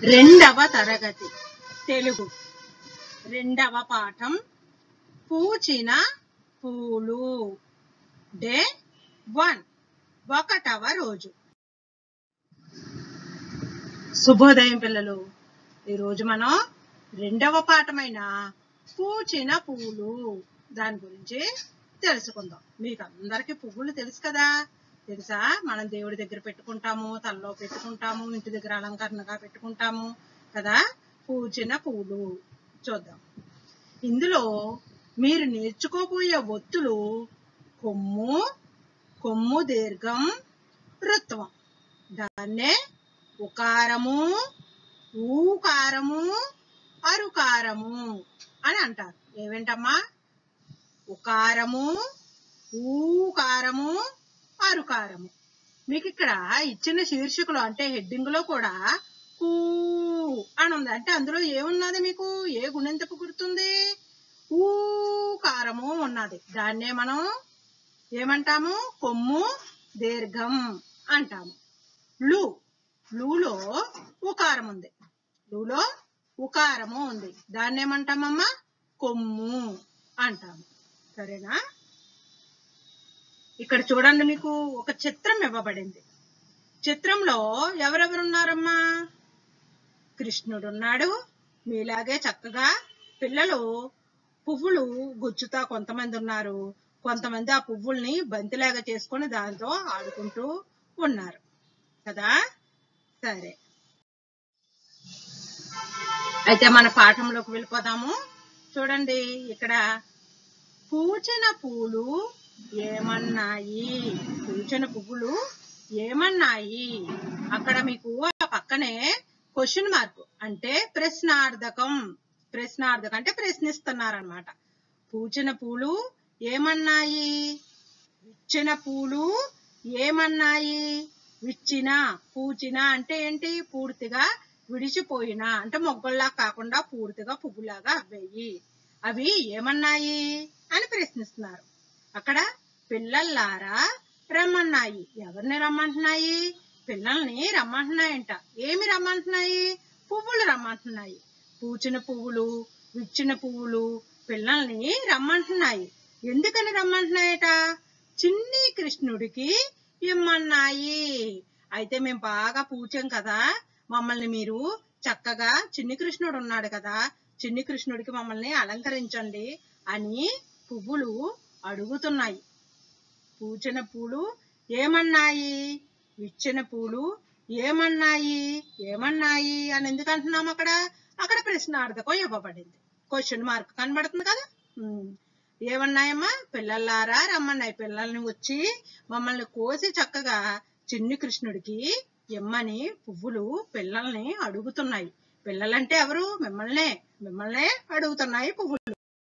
రెండవ తరగతి తెలుగు రెండవ పాఠం పూచిన పూలు డే వన్ ఒకటవ రోజు శుభోదయం పిల్లలు ఈరోజు మనం రెండవ పాఠమైన పూచిన పూలు దాని గురించి తెలుసుకుందాం మీకు అందరికీ పువ్వులు తెలుసు కదా తెలుసా మనం దేవుడి దగ్గర పెట్టుకుంటాము తలలో పెట్టుకుంటాము ఇంటి దగ్గర అలంకరణగా పెట్టుకుంటాము కదా పూచిన పూలు చూద్దాం ఇందులో మీరు నేర్చుకోబోయే ఒత్తులు కొమ్ము కొమ్ము దీర్ఘం ఋత్వం దాన్నే ఉకారము ఊకారము అరుకారము అని అంటారు ఏవేంటమ్మా ఉకారము ఊకారము అరుకారము మీకు ఇక్కడ ఇచ్చిన శీర్షికలో అంటే హెడ్డింగ్ లో కూడా ఊ అని ఉంది అంటే అందులో ఏమున్నది మీకు ఏ గుణింతపు గుర్తుంది ఊకారము ఉన్నది దాన్నే మనం ఏమంటాము కొమ్ము దీర్ఘం అంటాము లు లూలో ఉకారం ఉంది లూలో ఉకారము ఉంది దాన్ని ఏమంటామమ్మా కొమ్ము అంటాము సరేనా ఇక్కడ చూడండి మీకు ఒక చిత్రం ఇవ్వబడింది చిత్రంలో ఎవరెవరు ఉన్నారమ్మా కృష్ణుడు ఉన్నాడు మీలాగే చక్కగా పిల్లలు పువ్వులు గుచ్చుతా కొంతమంది ఉన్నారు కొంతమంది ఆ పువ్వుల్ని బంతిలాగా చేసుకొని దాంతో ఆడుకుంటూ ఉన్నారు కదా సరే అయితే మన పాఠంలోకి వెళ్ళిపోదాము చూడండి ఇక్కడ పూచిన పూలు ఏమన్నాయి పూచిన పువ్వులు ఏమన్నాయి అక్కడ మీకు ఆ పక్కనే క్వశ్చన్ మార్క్ అంటే ప్రశ్నార్థకం ప్రశ్నార్థకం అంటే ప్రశ్నిస్తున్నారనమాట పూచిన పూలు ఏమన్నాయి విచ్చిన పూలు ఏమన్నాయి విచ్చిన పూచిన అంటే ఏంటి పూర్తిగా విడిచిపోయిన అంటే మొగ్గల్లా కాకుండా పూర్తిగా పువ్వులాగా అవ్వాయి అవి ఏమన్నాయి అని ప్రశ్నిస్తున్నారు అక్కడ పిల్లల్లారా రమ్మన్నాయి ఎవరిని రమ్మంటున్నాయి పిల్లల్ని రమ్మంటున్నాయంట ఏమి రమ్మంటున్నాయి పువ్వులు రమ్మంటున్నాయి పూచిన పువ్వులు విచ్చిన పువ్వులు పిల్లల్ని రమ్మంటున్నాయి ఎందుకని రమ్మంటున్నాయట చిన్ని కృష్ణుడికి ఇమ్మన్నాయి అయితే మేము బాగా పూచాం కదా మమ్మల్ని మీరు చక్కగా చిన్ని కృష్ణుడు ఉన్నాడు కదా చిన్ని కృష్ణుడికి మమ్మల్ని అలంకరించండి అని పువ్వులు అడుగుతున్నాయి పూచిన పూలు ఏమన్నాయి విచ్చిన పూలు ఏమన్నాయి ఏమన్నాయి అని ఎందుకు అంటున్నాం అక్కడ అక్కడ ప్రశ్నార్థకం ఇవ్వబడింది క్వశ్చన్ మార్క్ కనబడుతుంది కదా ఉమ్. ఏమన్నాయమ్మా పిల్లలారా రమ్మన్నాయి పిల్లల్ని వచ్చి మమ్మల్ని కోసి చక్కగా చిన్ని కృష్ణుడికి ఇమ్మని పువ్వులు పిల్లల్ని అడుగుతున్నాయి పిల్లలంటే ఎవరు మిమ్మల్నే మిమ్మల్నే అడుగుతున్నాయి పువ్వులు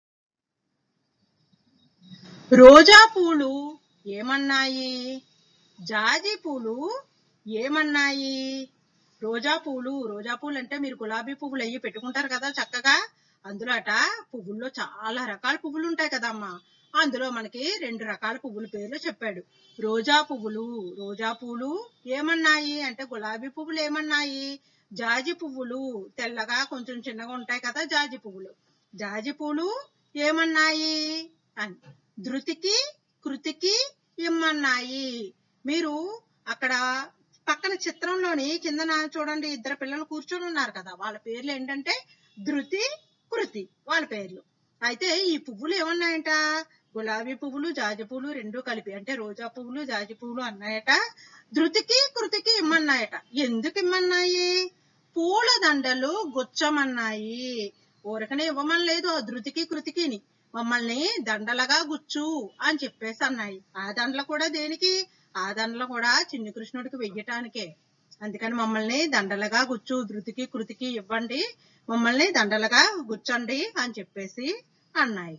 రోజా పూలు ఏమన్నాయి జాజి పూలు ఏమన్నాయి రోజా పూలు రోజా పూలు అంటే మీరు గులాబీ పువ్వులు అయ్యి పెట్టుకుంటారు కదా చక్కగా అందులో అట పువ్వుల్లో చాలా రకాల పువ్వులు ఉంటాయి కదమ్మా అందులో మనకి రెండు రకాల పువ్వుల పేర్లు చెప్పాడు రోజా పువ్వులు రోజా పూలు ఏమన్నాయి అంటే గులాబీ పువ్వులు ఏమన్నాయి జాజి పువ్వులు తెల్లగా కొంచెం చిన్నగా ఉంటాయి కదా జాజి పువ్వులు జాజి పూలు ఏమన్నాయి అని ధృతికి కృతికి ఇమ్మన్నాయి మీరు అక్కడ పక్కన చిత్రంలోని కిందన చూడండి ఇద్దరు పిల్లలు కూర్చొని ఉన్నారు కదా వాళ్ళ పేర్లు ఏంటంటే ధృతి కృతి వాళ్ళ పేర్లు అయితే ఈ పువ్వులు ఏమన్నాయంట గులాబీ పువ్వులు జాజి పువ్వులు రెండు కలిపి అంటే రోజా పువ్వులు జాజి పువ్వులు అన్నాయట ధృతికి కృతికి ఇమ్మన్నాయట ఎందుకు ఇమ్మన్నాయి పూల దండలు గుచ్చమన్నాయి ఊరకనే ఇవ్వమని లేదు ఆ ధృతికి కృతికిని మమ్మల్ని దండలుగా గుచ్చు అని చెప్పేసి అన్నాయి ఆ దండలు కూడా దేనికి ఆ దండలు కూడా చిన్ని కృష్ణుడికి వెయ్యటానికే అందుకని మమ్మల్ని దండలుగా గుచ్చు ధృతికి కృతికి ఇవ్వండి మమ్మల్ని దండలుగా గుచ్చండి అని చెప్పేసి అన్నాయి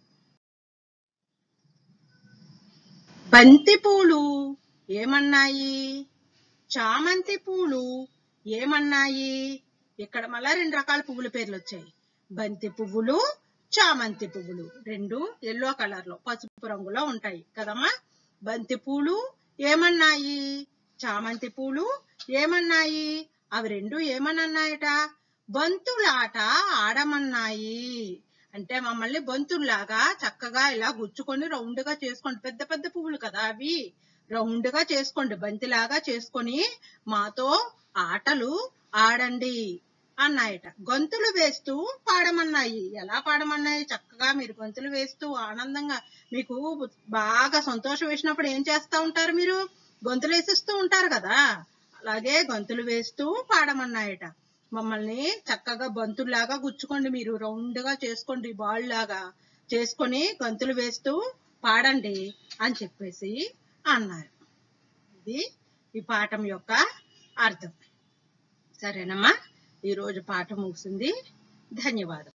బంతి పూలు ఏమన్నాయి చామంతి పూలు ఏమన్నాయి ఇక్కడ మళ్ళా రెండు రకాల పువ్వుల పేర్లు వచ్చాయి బంతి పువ్వులు చామంతి పువ్వులు రెండు ఎల్లో కలర్ లో పసుపు రంగులో ఉంటాయి కదమ్మా బంతి పూలు ఏమన్నాయి చామంతి పూలు ఏమన్నాయి అవి రెండు ఏమని అన్నాయట బంతులాట ఆడమన్నాయి అంటే మమ్మల్ని బంతుల్లాగా చక్కగా ఇలా గుచ్చుకొని రౌండ్ గా చేసుకోండి పెద్ద పెద్ద పువ్వులు కదా అవి రౌండ్ గా చేసుకోండి బంతిలాగా చేసుకొని మాతో ఆటలు ఆడండి అన్నాయట గొంతులు వేస్తూ పాడమన్నాయి ఎలా పాడమన్నాయి చక్కగా మీరు గొంతులు వేస్తూ ఆనందంగా మీకు బాగా సంతోషం వేసినప్పుడు ఏం చేస్తా ఉంటారు మీరు గొంతులు వేసిస్తూ ఉంటారు కదా అలాగే గొంతులు వేస్తూ పాడమన్నాయట మమ్మల్ని చక్కగా బంతుల్లాగా గుచ్చుకోండి మీరు రౌండ్ గా చేసుకోండి బాల్ లాగా చేసుకొని గొంతులు వేస్తూ పాడండి అని చెప్పేసి అన్నారు ఇది ఈ పాఠం యొక్క అర్థం సరేనమ్మా ఈరోజు పాఠం ముగిసింది ధన్యవాదం